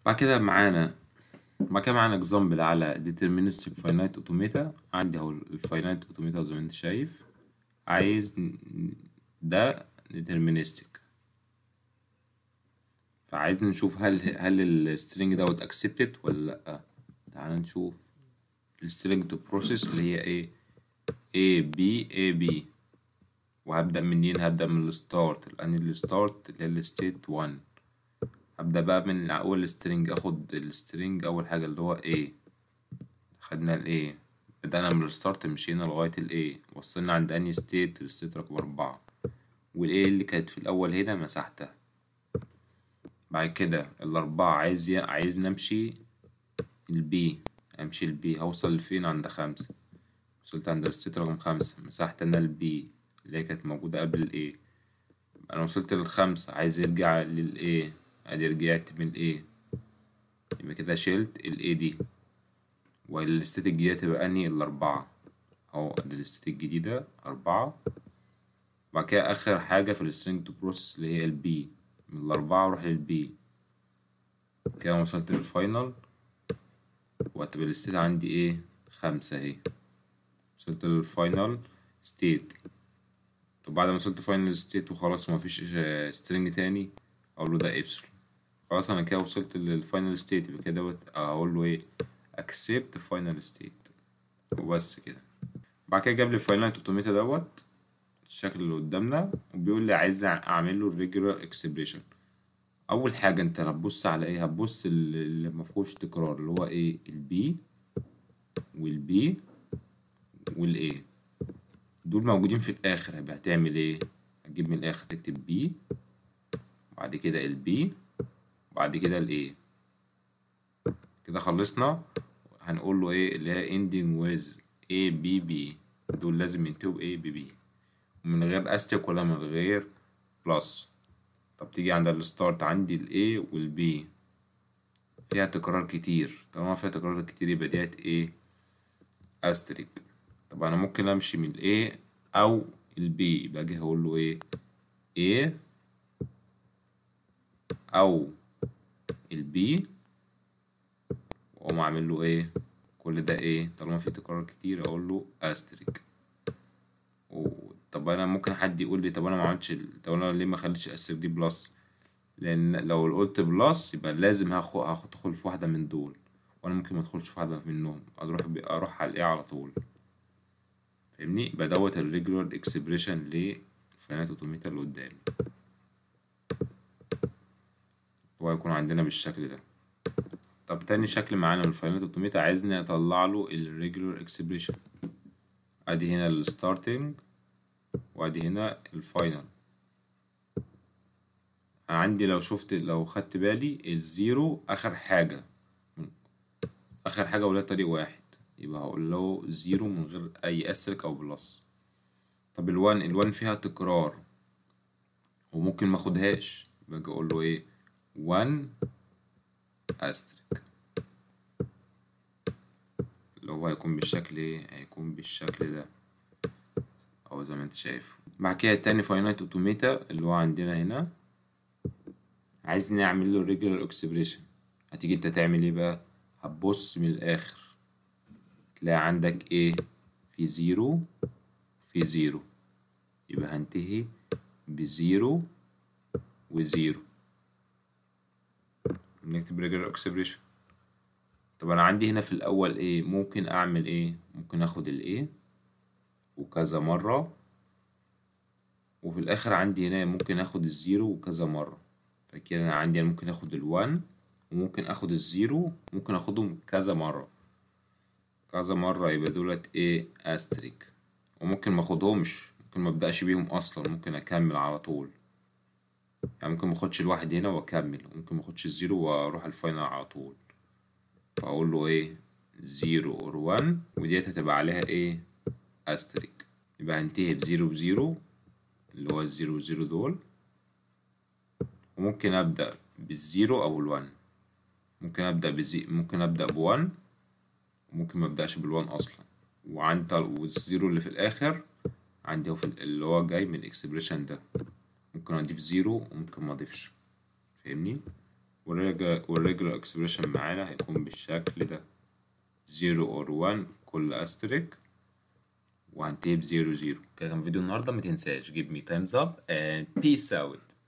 بعد كده معانا بعد كده معانا اكزامبل على deterministic finite automata عندي اهو الفاينايت automata زي ما انت شايف عايز ن- ده deterministic فعايز نشوف هل هل السترينج دوت accepted ولا لأ تعال نشوف السترينج تو بروسيس اللي هي ايه A B A B وهبدأ منين هبدأ من الستارت لأن الستارت اللي هي الستيت 1 هبدأ بقى من أول سترينج أخد السترينج أول حاجة اللي هو A خدنا ال A بدأنا من الستارت مشينا لغاية ال A وصلنا عند أنهي ستيت الستيت رقم أربعة وال A اللي كانت في الأول هنا مسحتها بعد كده الأربعة عايز ي... عايز نمشي البي أمشي البي هوصل لفين عند خمسة وصلت عند الستيت رقم خمسة مسحت أنا البي اللي هي كانت موجودة قبل ال A أنا وصلت للخمسة عايز يرجع لل A أدي رجعت من ال A يبقى كده شلت ال A دي والستيت الجديدة تبقى أنهي الأربعة أهو أدي الستيت الجديدة أربعة بعد كده آخر حاجة في السترينج تو بروسيس اللي هي البي من الأربعة أروح للبي كده أنا وصلت للفاينل وهتبقى الستيت عندي إيه خمسة أهي وصلت للفاينل ستيت طب بعد ما وصلت فاينل ستيت وخلاص ومفيش سترينج تاني أقول له ده إبسلون خلاص أنا كده وصلت للفاينل ستيت يبقى كده دوت أقول له إيه accept final state وبس كده بعد كده جاب لي الفاينلايت اوتوميتا دوت الشكل اللي قدامنا وبيقول لي عايزني اعمل له الريجولار اكسبريشن اول حاجه انت هتبص على ايه هتبص اللي ما فيهوش تكرار اللي هو ايه البي والبي والاي دول موجودين في الاخر يبقى هتعمل ايه هتجيب من الاخر تكتب بي بعد كده البي بعد كده الاي كده خلصنا هنقول له ايه اللي هي ending with A B B دول لازم ينتهوا ب A B B ومن غير استيك ولا من غير بلس طب تيجي عند الستارت عندي ال A وال B فيها تكرار كتير طالما فيها تكرار كتير يبقى ديت ايه استريك طب انا ممكن امشي من ال A او ال B يبقى اجي هقول له ايه A او ال B واقوم اعمل له ايه كل ده ايه طالما في تكرار كتير اقول له استريك طب انا ممكن حد يقول لي طب انا ما عملتش ال- طب انا ليه ما خليتش استريك دي بلس لان لو قلت بلس يبقى لازم هاخد هدخل في واحده من دول وانا ممكن ما ادخلش في واحده منهم اروح ب- اروح على الايه على طول فاهمني يبقى دوت الريجولار اكسبريشن للفاينات اوتوميتا اللي قدامي هو هيكون عندنا بالشكل ده طب تاني شكل معانا من الفاينل اوتوميتا عايزني اطلع له الريجولار اكسبريشن ادي هنا الستارتنج وادي هنا الفاينل انا عندي لو شفت لو خدت بالي الزيرو اخر حاجة اخر حاجة ولا طريق واحد يبقى هقول له زيرو من غير اي اسرك او بلس طب الوان الوان فيها تكرار وممكن ما اخدهاش باجي اقول له ايه 1 استريك اللي هو هيكون بالشكل ايه هيكون بالشكل ده او زي ما انت شايف بعد كده التاني فاينايت اوتوميتا اللي هو عندنا هنا عايز نعمل له ريجولار اكسبريشن هتيجي انت تعمل ايه بقى هتبص من الاخر تلاقي عندك ايه في زيرو في زيرو يبقى هنتهي بزيرو وزيرو نكتب ريجولار اكسبريشن طب انا عندي هنا في الاول ايه ممكن اعمل ايه ممكن اخد الايه وكذا مرة وفي الاخر عندي هنا ممكن اخد الزيرو وكذا مرة فكده انا عندي أنا ممكن اخد الوان وممكن اخد الزيرو ممكن اخدهم كذا مرة كذا مرة يبقى دولت ايه استريك وممكن ما اخدهمش ممكن ما ابدأش بيهم اصلا ممكن اكمل على طول يعني ممكن ما اخدش الواحد هنا واكمل وممكن ما اخدش الزيرو واروح الفاينل على طول فاقول له ايه زيرو اور وان وديت هتبقى عليها ايه استريك يبقى هنتهي بزيرو بزيرو اللي هو الزيرو وزيرو دول وممكن ابدأ بالزيرو او الوان ممكن ابدأ بزي ممكن ابدأ بوان وممكن ما ابدأش بالوان اصلا وعند والزيرو اللي في الاخر عندي هو في ال- اللي هو جاي من الاكسبريشن ده ممكن اضيف زيرو وممكن ما اضيفش فاهمني والريجولار اكسبريشن معانا هيكون بالشكل ده 0 اور 1 كل استريك وهنتهي بزيرو زيرو كده كان فيديو النهارده متنساش give me thumbs up and peace out